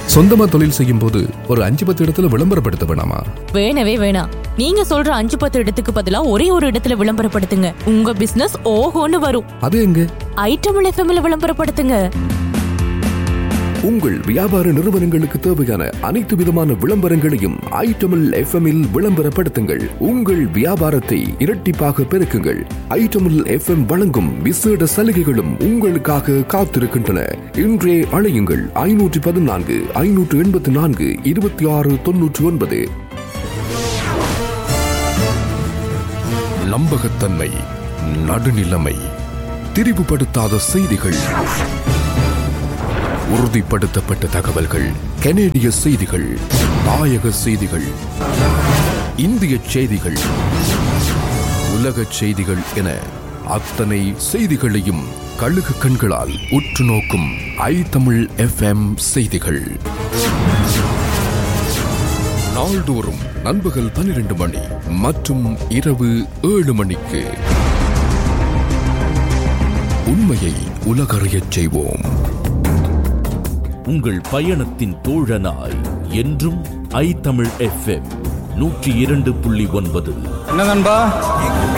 சொந்தமா தொழில் செய்யும் போது ஒரு அஞ்சு பத்து இடத்துல விளம்பரப்படுத்த வேணாமா வேணவே வேணாம் நீங்க சொல்ற அஞ்சு பத்து இடத்துக்கு பதிலா ஒரே ஒரு இடத்துல விளம்பரப்படுத்துங்க உங்க பிசினஸ் ஓஹோன்னு வரும் அது எங்க ஐட்டமில் எஃப்எம்ல விளம்பரப்படுத்துங்க உங்கள் வியாபார நிறுவனங்களுக்கு தேவையான அனைத்து விதமான விளம்பரங்களையும் ஐட்டமில் எஃப்எம்மில் விளம்பரப்படுத்துங்கள் உங்கள் வியாபாரத்தை இரட்டிப்பாக பெருக்குங்கள் ஐட்டமில் எஃப்எம் வழங்கும் விசேட சலுகைகளும் உங்களுக்காக காத்திருக்கின்றன இன்றே அழையுங்கள் ஐநூற்றி பதினான்கு ஐநூற்று எண்பத்தி நான்கு இருபத்தி ஆறு தொன்னூற்றி ஒன்பது நம்பகத்தன்மை நடுநிலைமை திரிவுபடுத்தாத செய்திகள் உறுதிப்படுத்தப்பட்ட தகவல்கள் கனேடிய செய்திகள் தாயக செய்திகள் இந்திய செய்திகள் உலக செய்திகள் என அத்தனை செய்திகளையும் கழுகு கண்களால் உற்று நோக்கும் ஐ தமிழ் எஃப்எம் செய்திகள் நாள்தோறும் நண்பகல் பனிரெண்டு மணி மற்றும் இரவு ஏழு மணிக்கு உண்மையை உலகறியச் செய்வோம் உங்கள் பயணத்தின் தோழனாய் என்றும் ஐ தமிழ் எஃப்எம் நூற்றி இரண்டு புள்ளி ஒன்பது என்ன நண்பா